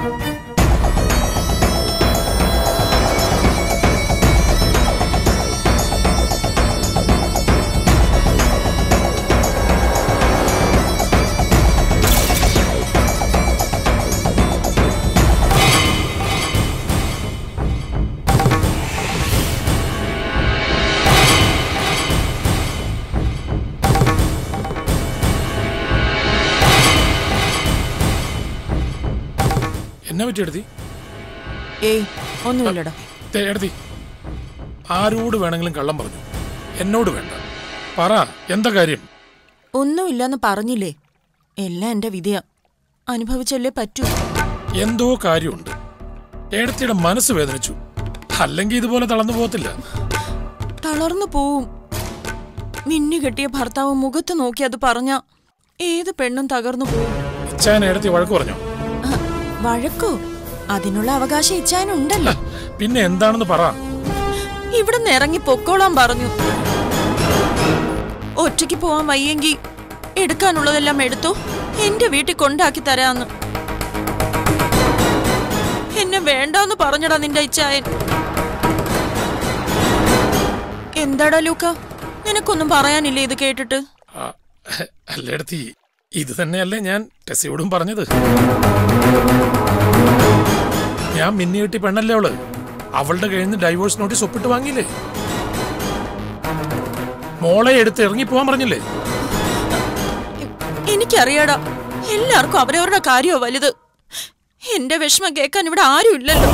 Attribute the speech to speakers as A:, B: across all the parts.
A: എന്നെ പറ്റി എടുത്തി
B: ഏയ് ഒന്നുമില്ലടാ
A: എടുത്തി ആരോട് വേണമെങ്കിലും കള്ളം പറഞ്ഞു എന്നോട് വേണ്ട പറ എന്താ കാര്യം
B: ഒന്നുമില്ലെന്ന് പറഞ്ഞില്ലേ എല്ലാം എന്റെ വിധിയാ അനുഭവിച്ചല്ലേ പറ്റൂ
A: എന്തോ കാര്യമുണ്ട് ഏടത്തിയുടെ മനസ്സ് വേദനിച്ചു അല്ലെങ്കിൽ ഇതുപോലെ തളർന്നു പോകത്തില്ല
B: തളർന്നു പോവും മിന്നു കെട്ടിയ ഭർത്താവ് മുഖത്ത് നോക്കി അത് പറഞ്ഞ ഏത് പെണ്ണും തകർന്നു പോവും
A: ഇച്ചായൻ ഏടത്തി വഴക്ക് പറഞ്ഞോ
B: ആ, വഴക്കോ അതിനുള്ള അവകാശം ഇച്ചാനുണ്ടല്ലോ
A: പിന്നെ എന്താണെന്ന് പറ
B: ഇവിടുന്ന് ഇറങ്ങി പൊക്കോളാൻ പറഞ്ഞു ഒറ്റയ്ക്ക് പോവാൻ വയ്യെങ്കി എടുക്കാനുള്ളതെല്ലാം എടുത്തു എന്റെ വീട്ടിൽ കൊണ്ടാക്കി തരാന്ന് എന്നെ വേണ്ടാന്ന് പറഞ്ഞടാ നിന്റെ ഇച്ചായൻ എന്താടാ ലൂക്ക നിനക്കൊന്നും പറയാനില്ലേ ഇത് കേട്ടിട്ട്
A: ആ, അല്ല ഏടത്തി ഇത് തന്നെയല്ലേ ഞാൻ ടെസ്സിയോടും പറഞ്ഞത് ഞാൻ മിന്നി കിട്ടി പെണ്ണല്ലേ അവള് അവളുടെ കയ്യിൽ നിന്ന് ഡൈവോഴ്സ് നോട്ടീസ് ഒപ്പിട്ട് വാങ്ങിയില്ലേ മോളെ എടുത്ത് ഇറങ്ങി പോവാൻ പറഞ്ഞില്ലേ
B: എനിക്കറിയാടാ എല്ലാവർക്കും അവരവരുടെ കാര്യമോ വലുത് എന്റെ വിഷമം കേൾക്കാൻ ഇവിടെ ആരും ഇല്ലല്ലോ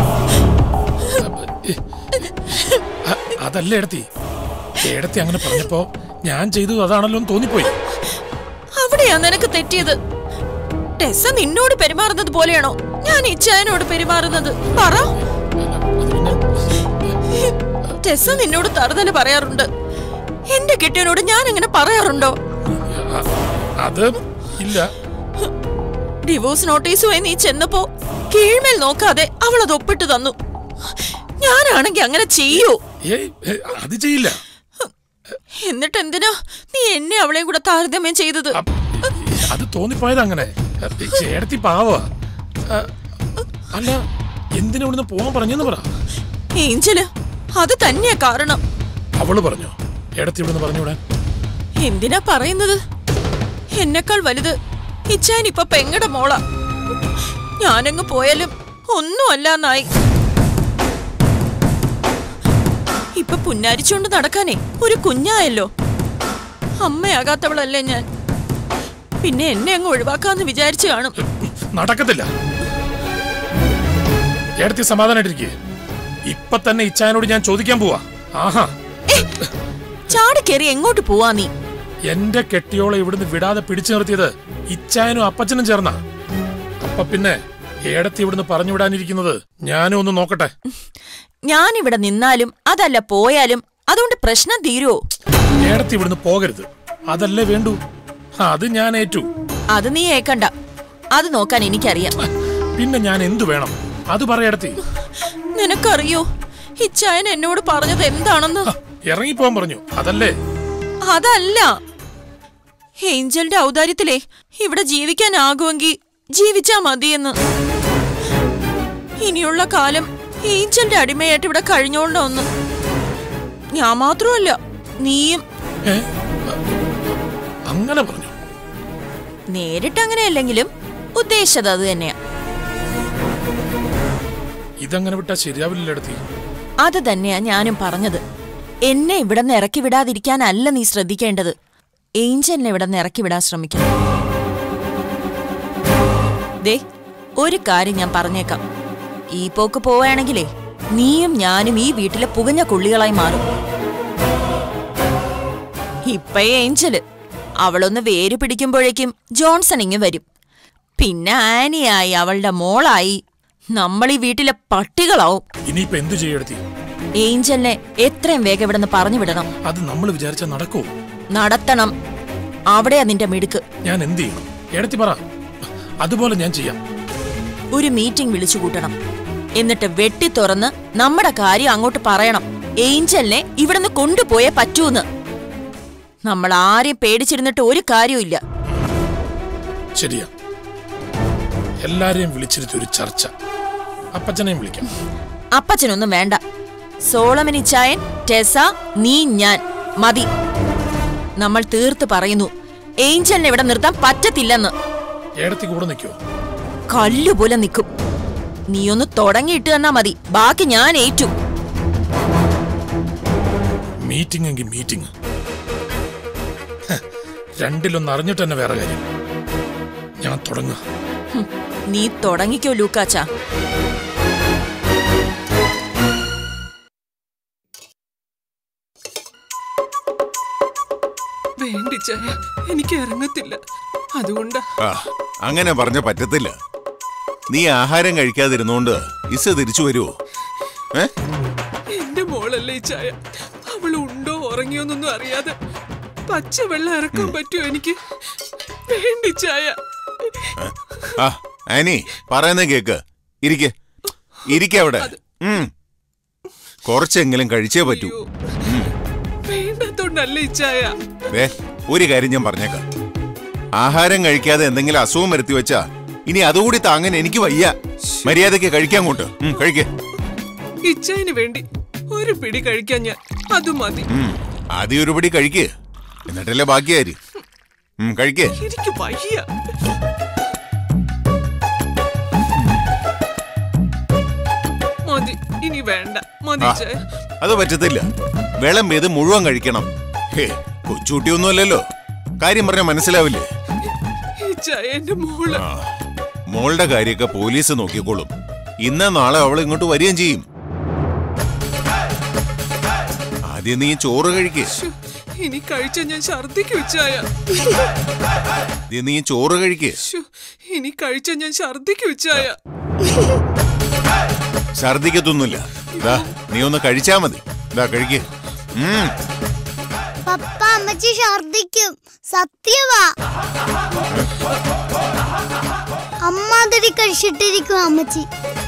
A: അ- അതല്ല ഏടത്തി ഏടത്തി അങ്ങനെ പറഞ്ഞപ്പോ ഞാൻ ചെയ്തത് അതാണല്ലോ എന്ന് തോന്നിപ്പോയി
B: അവിടെയാ നിനക്ക് തെറ്റിയത് ടെസ്സ നിന്നോട് പെരുമാറുന്നത് പോലെയാണോ ഞാൻ ഇച്ചായനോട് പെരുമാറുന്നത് പറ
A: അത് പിന്നെ
B: ടെസ്സ നിന്നോട് തറുതല പറയാറുണ്ട് എന്റെ കെട്ടിയനോട് ഞാൻ അങ്ങനെ പറയാറുണ്ടോ
A: അ- അത് ഇല്ല
B: ഡിവോഴ്സ് നോട്ടീസുമായി നീ ചെന്നപ്പോ കീഴ്മേൽ നോക്കാതെ അവൾ അത് ഒപ്പിട്ട് തന്നു ഞാനാണെങ്കി അങ്ങനെ ചെയ്യൂ
A: ഏയ് ഏ, അത് ചെയ്യില്ല
B: എന്നിട്ട് എന്തിനാ നീ എന്നെ അവളെയും കൂടെ താരതമ്യം ചെയ്തത്
A: അ- അത് തോന്നിപ്പോയത് അങ്ങനെ ചേടത്തി പാവാ അ, അല്ല എന്തിനാ ഇവിടുന്ന് പോവാൻ പറഞ്ഞെന്ന് പറ
B: ഏഞ്ചല് അത് തന്നെയാ കാരണം
A: അവള് പറഞ്ഞോ ഏടത്തി ഇവിടുന്ന് പറഞ്ഞുവിടാൻ
B: എന്തിനാ പറയുന്നത് എന്നെക്കാൾ വലുത് ഇച്ചാൻ ഇപ്പൊ പെങ്ങടെ മോള ഞാനങ്ങ് പോയാലും ഒന്നും അല്ലാന്നായി ഇപ്പൊ പുന്നാരിച്ചുകൊണ്ട് നടക്കാനേ ഒരു കുഞ്ഞായല്ലോ അമ്മയാകാത്തവളല്ലേ ഞാൻ പിന്നെ എന്നെ അങ്ങ് ഒഴിവാക്കാന്ന് വിചാരിച്ചു കാണും
A: നടക്കത്തില്ല ഏടത്തി സമാധാനായിട്ടിരിക്കേ ഇപ്പൊ തന്നെ ഇച്ചായനോട് ഞാൻ ചോദിക്കാൻ പോവാ ആഹാ
B: ചാടിക്കേറി എങ്ങോട്ട് പോവാ നീ
A: എന്റെ കെട്ടിയോളെ ഇവിടുന്ന് വിടാതെ പിടിച്ചു നിർത്തിയത് ഇച്ചായനും അപ്പച്ചനും ചേർന്ന അപ്പൊ പിന്നെ ഏടത്തി ഇവിടുന്ന് പറഞ്ഞു വിടാനിരിക്കുന്നത് ഞാനും ഒന്ന് നോക്കട്ടെ
B: ഞാനിവിടെ നിന്നാലും അതല്ല പോയാലും അതുകൊണ്ട് പ്രശ്നം തീരുവോ
A: ഏടത്തി ഇവിടുന്ന് പോകരുത് അതല്ലേ വേണ്ടു അത് ഞാൻ ഏറ്റു
B: അത് നീ ഏക്കണ്ട അത് നോക്കാൻ എനിക്കറിയാം
A: പിന്നെ ഞാൻ എന്തു വേണം അത് പറയടത്തി
B: നിനക്കറിയോ ഇച്ചായൻ എന്നോട് പറഞ്ഞത് എന്താണെന്ന്
A: ഇറങ്ങിപ്പോവാൻ പറഞ്ഞു അതല്ലേ
B: അതല്ല ഏഞ്ചലിന്റെ ഔദാര്യത്തിലേ ഇവിടെ ജീവിക്കാനാകുമെങ്കിൽ ജീവിച്ചാ മതിയെന്ന് ഇനിയുള്ള കാലം ഏഞ്ചലിന്റെ അടിമയായിട്ട് ഇവിടെ കഴിഞ്ഞോണ്ടോന്ന് ഞാൻ മാത്രമല്ല നീയും
A: ഏ? അങ്ങനെ പറഞ്ഞു
B: നേരിട്ട് അങ്ങനെയല്ലെങ്കിലും ഉദ്ദേശിച്ചത് അത് തന്നെയാ
A: ഇതങ്ങനെ വിട്ടാ ശരിയാവില്ല എടുത്തി
B: അത് തന്നെയാ ഞാനും പറഞ്ഞത് എന്നെ ഇവിടെ നിന്ന് ഇറക്കി വിടാതിരിക്കാനല്ല നീ ശ്രദ്ധിക്കേണ്ടത് ഏഞ്ചലിനെ ഇവിടെ നിന്ന് ഇറക്കി വിടാൻ ശ്രമിക്കണം ദേ ഒരു കാര്യം ഞാൻ പറഞ്ഞേക്കാം ഈ പോക്ക് പോവുകയാണെങ്കിലേ നീയും ഞാനും ഈ വീട്ടിലെ പുകഞ്ഞ കൊള്ളികളായി മാറും ഇപ്പൊ ഏഞ്ചല് അവളൊന്ന് വേര് പിടിക്കുമ്പോഴേക്കും ജോൺസൺ ഇങ്ങ് വരും പിന്നെ ആനിയായി അവളുടെ മോളായി നമ്മൾ ഈ വീട്ടിലെ പട്ടികളാവും
A: ഇനിയിപ്പോ എന്തു ചെയ്യടുത്തി
B: ഏഞ്ചലിനെ എത്രയും വേഗം ഇവിടെ നിന്ന് പറഞ്ഞു വിടണം
A: അത് നമ്മൾ വിചാരിച്ച നടക്കൂ
B: നടത്തണം അവിടെയാ നിന്റെ മിടുക്ക്
A: ഞാൻ എന്ത് ചെയ്യണം എടത്തി പറ അതുപോലെ ഞാൻ ചെയ്യാം
B: ഒരു മീറ്റിംഗ് വിളിച്ചു കൂട്ടണം എന്നിട്ട് വെട്ടി തുറന്ന് നമ്മുടെ കാര്യം അങ്ങോട്ട് പറയണം ഏഞ്ചലിനെ ഇവിടുന്ന് കൊണ്ടുപോയേ പറ്റൂന്ന് നമ്മൾ ആരെയും പേടിച്ചിരുന്നിട്ട് ഒരു കാര്യമില്ല
A: ശരിയാ എല്ലാരെയും വിളിച്ചിരുത്തി ഒരു ചർച്ച അപ്പച്ചനെയും വിളിക്കാം
B: അപ്പച്ചനൊന്നും വേണ്ട സോളമൻ ഇച്ചായൻ ടെസ നീ ഞാൻ മതി നമ്മൾ തീർത്ത് പറയുന്നു ഏഞ്ചലിനെ ഇവിടെ നിർത്താൻ പറ്റത്തില്ലെന്ന്
A: ഏടത്തി കൂടെ നിൽക്കുമോ
B: കല്ലുപോലെ നിൽക്കും നീയൊന്ന് തുടങ്ങിയിട്ട് തന്നാ മതി ബാക്കി ഞാൻ ഏറ്റു
A: മീറ്റിംഗ് എങ്കിൽ മീറ്റിംഗ് ഹ്, രണ്ടിലൊന്ന് അറിഞ്ഞിട്ട് തന്നെ വേറെ കാര്യം ഞാൻ തുടങ്ങുക
B: ഹും, നീ തുടങ്ങിക്കോ ലൂക്കാച്ച
C: വേണ്ടിച്ചായ എനിക്ക് ഇറങ്ങത്തില്ല അതുകൊണ്ടാ
D: ആ അങ്ങനെ പറഞ്ഞ പറ്റത്തില്ല നീ ആഹാരം കഴിക്കാതിരുന്നോണ്ട് ഇസ തിരിച്ചു വരുവോ ഏ
C: എന്റെ മോളല്ലേ ഈ ചായ അവൾ ഉണ്ടോ ഉറങ്ങിയോന്നൊന്നും അറിയാതെ പച്ച വെള്ളം ഇറക്കാൻ പറ്റുമോ എനിക്ക് വേണ്ടി ചായ
D: ആ ആനി പറയുന്ന കേക്ക് ഇരിക്കെ ഇരിക്കെ അവിടെ ഉം. കുറച്ചെങ്കിലും കഴിച്ചേ പറ്റൂ
C: അയ്യോ വേണ്ടാത്തോണ്ടല്ലേ ഈ ചായ
D: ദേ ഒരു കാര്യം ഞാൻ പറഞ്ഞേക്കാം ആഹാരം കഴിക്കാതെ എന്തെങ്കിലും അസുഖം വരുത്തി വെച്ചാ ഇനി അതുകൂടി താങ്ങാൻ എനിക്ക് വയ്യ മര്യാദയ്ക്ക് കഴിക്കാൻ കൊണ്ട് കഴിക്കേ
C: ഇച്ചായന് വേണ്ടി ഒരു പിടി കഴിക്കാൻ ഞാൻ അത് മതി
D: ആദ്യം ഒരു പടി കഴിക്ക് എന്നിട്ടല്ലേ ബാക്കിയാര് കഴിക്കേ
C: എനിക്ക് വയ്യ മതി ഇനി വേണ്ട മതി
D: ആ,
C: ചായ
D: അത് പറ്റത്തില്ല വിളമ്പേത് മുഴുവൻ കഴിക്കണം ഹേ കൊച്ചുകുട്ടിയൊന്നുമല്ലല്ലോ കാര്യം പറഞ്ഞാൽ മനസ്സിലാവില്ലേ
C: ഈ ചായ എന്റെ മോള്
D: ആ, മോളുടെ കാര്യമൊക്കെ പോലീസ് നോക്കിക്കോളും ഇന്ന് നാളെ അവൾ ഇങ്ങോട്ട് വരികയും ചെയ്യും ആദ്യം നീ ചോറ് കഴിക്കേ
C: ശ്ശോ, ഇനി കഴിച്ച ഞാൻ ഛർദിക്കും ചായ
D: ആദ്യം നീ ചോറ് കഴിക്കേ
C: ശ്ശോ, ഇനി കഴിച്ച ഞാൻ ഛർദിക്കും ചായ
D: ഛർദിക്കത്തൊന്നുമില്ല ദാ നീ ഒന്ന് കഴിച്ചാ മതി ദാ കഴിക്കേ ഉം
E: പപ്പ അമ്മച്ചി ഛർദിക്കും സത്യവാ അമ്മാതിരി കഴിച്ചിട്ടിരിക്കും അമ്മച്ചി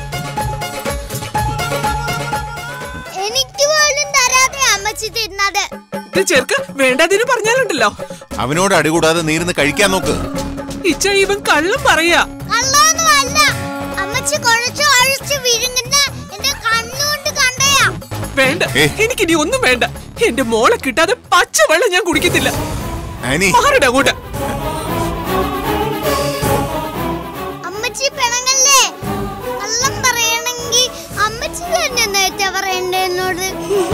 E: എനിക്ക് പോലും തരാതെ അമ്മച്ചി തിന്നത്
C: ഇത് ചെറുക്ക വേണ്ടാതിന് പറഞ്ഞാലുണ്ടല്ലോ
D: അവനോട് അടികൂടാതെ നീരുന്ന് കഴിക്കാൻ നോക്ക്
C: ഇച്ച ഇവൻ കള്ളം പറയാ
E: കള്ളൊന്നും അല്ല അമ്മച്ചി കുഴച്ചു അഴിച്ചു വിഴുങ്ങുന്ന എന്റെ കണ്ണുകൊണ്ട് കണ്ടയാ
C: വേണ്ട
D: ഏ.
C: എനിക്കിനി ഒന്നും വേണ്ട എന്റെ മോളെ കിട്ടാതെ പച്ച വെള്ളം ഞാൻ കുടിക്കത്തില്ല
D: ആനി
C: മാറിട അങ്ങോട്ട്
E: അമ്മച്ചി പിണങ്ങല്ലേ കള്ളം പറയണെങ്കി അമ്മച്ചി തന്നെ നേരത്തെ പറയണ്ടേ എന്നോട്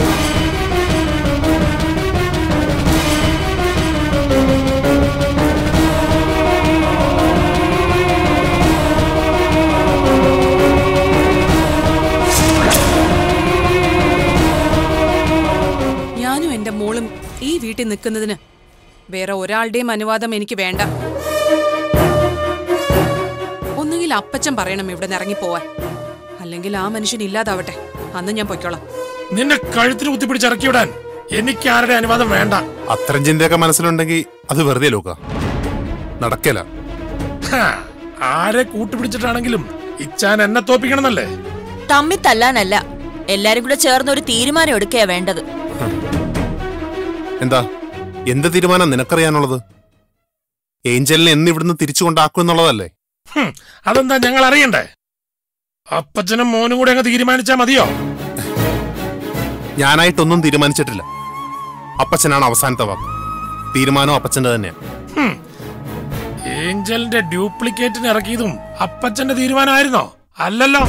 F: ഞാനും എന്റെ മോളും ഈ വീട്ടിൽ നിൽക്കുന്നതിന് വേറെ ഒരാളുടെയും അനുവാദം എനിക്ക് വേണ്ട ഒന്നുകിൽ അപ്പച്ചൻ പറയണം ഇവിടെ നിന്ന് ഇറങ്ങിപ്പോവാൻ അല്ലെങ്കിൽ ആ മനുഷ്യൻ ഇല്ലാതാവട്ടെ അന്ന് ഞാൻ പൊയ്ക്കോളാം
A: നിന്നെ കഴുത്തിന് കുത്തിപ്പിടിച്ച് ഇറക്കി വിടാൻ എനിക്ക് ആരുടെ അനുവാദം വേണ്ട
G: അത്തരം ചിന്തയൊക്കെ മനസ്സിലുണ്ടെങ്കിൽ അത് വെറുതെ ലോക്ക നടക്കല
A: ഹാ, ആരെ കൂട്ടുപിടിച്ചിട്ടാണെങ്കിലും ഇച്ചാൻ എന്നെ തോപ്പിക്കണമെന്നല്ലേ
B: തമ്മി തല്ലാനല്ല എല്ലാരും കൂടെ ചേർന്ന് ഒരു തീരുമാനം എടുക്കുകയാ വേണ്ടത്
G: എന്താ എന്ത് തീരുമാനം നിനക്കറിയാനുള്ളത് ഏഞ്ചലിനെ എന്ന് ഇവിടുന്ന് തിരിച്ചു കൊണ്ടാക്കും എന്നുള്ളതല്ലേ
A: ഹും, അതെന്താ ഞങ്ങൾ അറിയണ്ടേ അപ്പച്ചനും മോനും കൂടെ അങ്ങ് തീരുമാനിച്ചാ മതിയോ
G: ഞാനായിട്ടൊന്നും തീരുമാനിച്ചിട്ടില്ല അപ്പച്ചനാണ് അവസാനത്തെ വാക്ക് തീരുമാനം അപ്പച്ചന്റെ തന്നെയാണ്
A: ഹും, ഏഞ്ചലിന്റെ ഡ്യൂപ്ലിക്കേറ്റിന് ഇറക്കിയതും അപ്പച്ചന്റെ തീരുമാനമായിരുന്നോ അല്ലല്ലോ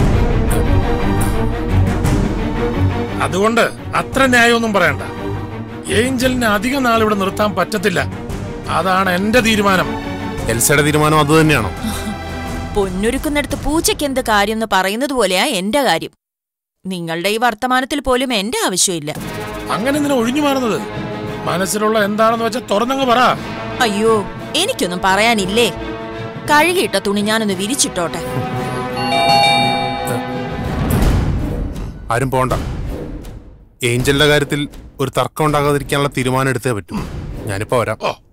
A: അതുകൊണ്ട് അത്ര ന്യായമൊന്നും പറയണ്ട ഏഞ്ചലിനെ അധികം നാൾ ഇവിടെ നിർത്താൻ പറ്റത്തില്ല അതാണ് എന്റെ തീരുമാനം
G: എൽസയുടെ തീരുമാനം അത് തന്നെയാണോ
B: പൊന്നൊരുക്കുന്നിടത്ത് പൂച്ചയ്ക്ക് എന്ത് കാര്യം എന്ന് പറയുന്നത് പോലെയാ എന്റെ കാര്യം നിങ്ങളുടെ ഈ വർത്തമാനത്തിൽ പോലും എന്റെ ആവശ്യമില്ല
A: അങ്ങനെ എന്തിനാ ഒഴിഞ്ഞു മാറുന്നത് മനസ്സിലുള്ള എന്താണെന്ന് വെച്ചാൽ തുറന്നങ്ങ് പറ
B: അയ്യോ എനിക്കൊന്നും പറയാനില്ലേ കഴുകിയിട്ട തുണി ഞാനൊന്ന് വിരിച്ചിട്ടോട്ടെ
G: ആരും പോണ്ട ഏഞ്ചലിന്റെ കാര്യത്തിൽ ഒരു തർക്കം ഉണ്ടാകാതിരിക്കാനുള്ള തീരുമാനം എടുത്തേ പറ്റൂ ഞാനിപ്പോ വരാം
A: ഓ